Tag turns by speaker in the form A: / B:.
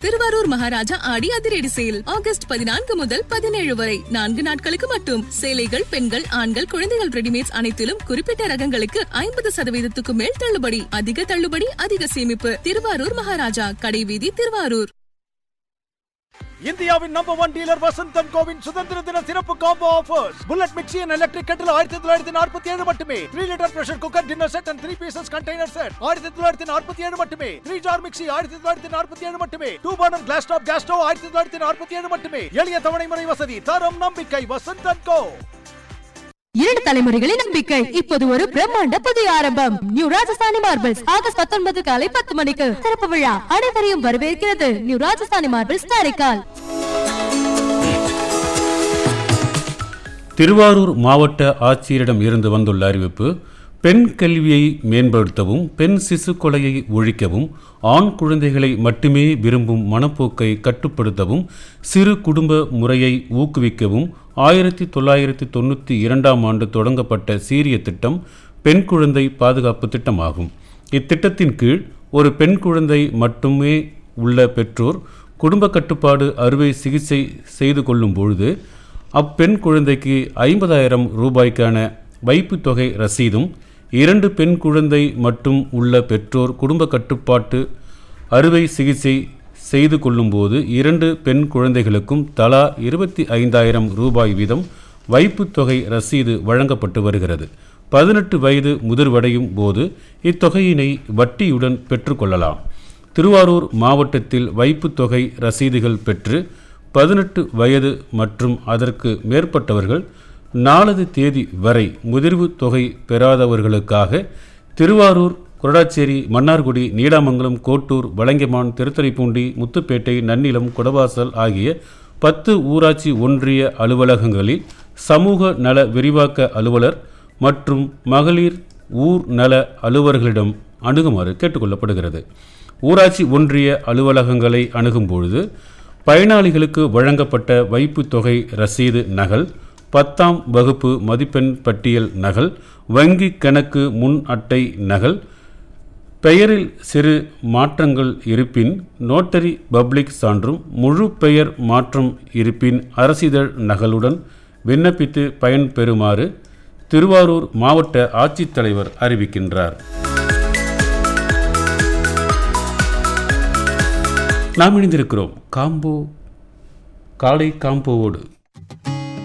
A: திருவாரூர் மகாராஜா ஆடி அதிரடி sale August பதினான்கு முதல் பதினேழு வரை நான்கு நாட்களுக்கு மட்டும் சேலைகள் பெண்கள் ஆண்கள் குழந்தைகள் ரெடிமேட்ஸ் அனைத்திலும் குறிப்பிட்ட ரகங்களுக்கு ஐம்பது சதவீதத்துக்கு மேல் தள்ளுபடி அதிக தள்ளுபடி அதிக சேமிப்பு திருவாரூர் மகாராஜா கடைவீதி திருவாரூர்
B: இந்தியாவின் நம்பர் ஒன் டீலர் வசந்தன் கோவின் சுதந்திர தின சிறப்பு combo offers bullet mixie and electric கட்டில் ஆயிரத்தி தொள்ளாயிரத்தி நாற்பத்தி ஏழு மட்டுமே three litre pressure cooker dinner set and three pieces container set ஆயிரத்தி தொள்ளாயிரத்தி நாற்பத்தி ஏழு மட்டுமே த்ரீ ஜார் மிக்சி ஆயிரத்தி தொள்ளாயிரத்தி நாற்பத்தி ஏழு மட்டுமே two burner glass top gas stove ஆயிரத்தி தொள்ளாயிரத்தி நாற்பத்தி ஏழு மட்டுமே எளிய தவணை முறை வசதி தரம் நம்பிக்கை வசந்தன் கோ
C: இரண்டு தலைமுறைகளின் நம்பிக்கை இப்போது ஒரு பிரம்மாண்ட புதிய ஆரம்பம் நியூ ராஜஸ்தானி மார்பிள்ஸ் ஆகஸ்ட் பத்தொன்பது காலை பத்து மணிக்கு திறப்பு விழா அனைவரையும் வரவேற்கிறது நியூ ராஜஸ்தானி மார்பிள்ஸ் காரைக்கால்
D: திருவாரூர் மாவட்ட ஆட்சியரிடம் இருந்து வந்துள்ள அறிவிப்பு பெண் கல்வியை மேம்படுத்தவும் பெண் சிசு கொலையை ஒழிக்கவும் ஆண் குழந்தைகளை மட்டுமே விரும்பும் மனப்போக்கை கட்டுப்படுத்தவும் சிறு குடும்ப முறையை ஊக்குவிக்கவும் ஆயிரத்தி தொள்ளாயிரத்தி தொண்ணூற்றி இரண்டாம் ஆண்டு தொடங்கப்பட்ட சீரிய திட்டம் பெண் குழந்தை பாதுகாப்பு திட்டமாகும் இத்திட்டத்தின் கீழ் ஒரு பெண் குழந்தை மட்டுமே உள்ள பெற்றோர் குடும்ப கட்டுப்பாடு அறுவை சிகிச்சை செய்து கொள்ளும் பொழுது அப்பெண் குழந்தைக்கு ஐம்பதாயிரம் ரூபாய்க்கான வைப்புத் தொகை ரசீதும் இரண்டு பெண் குழந்தை மட்டும் உள்ள பெற்றோர் குடும்ப கட்டுப்பாட்டு அறுவை சிகிச்சை செய்து கொள்ளும்போது இரண்டு பெண் குழந்தைகளுக்கும் தலா இருபத்தி ஐந்தாயிரம் ரூபாய் வீதம் வைப்புத் தொகை ரசீது வழங்கப்பட்டு வருகிறது பதினெட்டு வயது முதிர்வடையும் போது இத்தொகையினை வட்டியுடன் பெற்றுக்கொள்ளலாம் திருவாரூர் மாவட்டத்தில் வைப்புத் தொகை ரசீதுகள் பெற்று பதினெட்டு வயது மற்றும் அதற்கு மேற்பட்டவர்கள் நாலது தேதி வரை முதிர்வு தொகை பெறாதவர்களுக்காக திருவாரூர் கொரடாச்சேரி மன்னார்குடி நீடாமங்கலம் கோட்டூர் வலங்கைமான் திருத்துறைப்பூண்டி முத்துப்பேட்டை நன்னிலம் குடவாசல் ஆகிய பத்து ஊராட்சி ஒன்றிய அலுவலகங்களில் சமூக நல விரிவாக்க அலுவலர் மற்றும் மகளிர் ஊர் நல அலுவலர்களிடம் அணுகுமாறு கேட்டுக்கொள்ளப்படுகிறது ஊராட்சி ஒன்றிய அலுவலகங்களை அணுகும் பொழுது பயனாளிகளுக்கு வழங்கப்பட்ட வைப்புத் தொகை ரசீது நகல் பத்தாம் வகுப்பு மதிப்பெண் பட்டியல் நகல் வங்கி கணக்கு முன் அட்டை நகல் பெயரில் சிறு மாற்றங்கள் இருப்பின் நோட்டரி பப்ளிக் சான்றும் முழு பெயர் மாற்றம் இருப்பின் அரசிதழ் நகலுடன் விண்ணப்பித்து பயன்பெறுமாறு திருவாரூர் மாவட்ட ஆட்சித்தலைவர் அறிவிக்கின்றார் நாம் இணைந்திருக்கிறோம் காம்போ காலை காம்போவோடு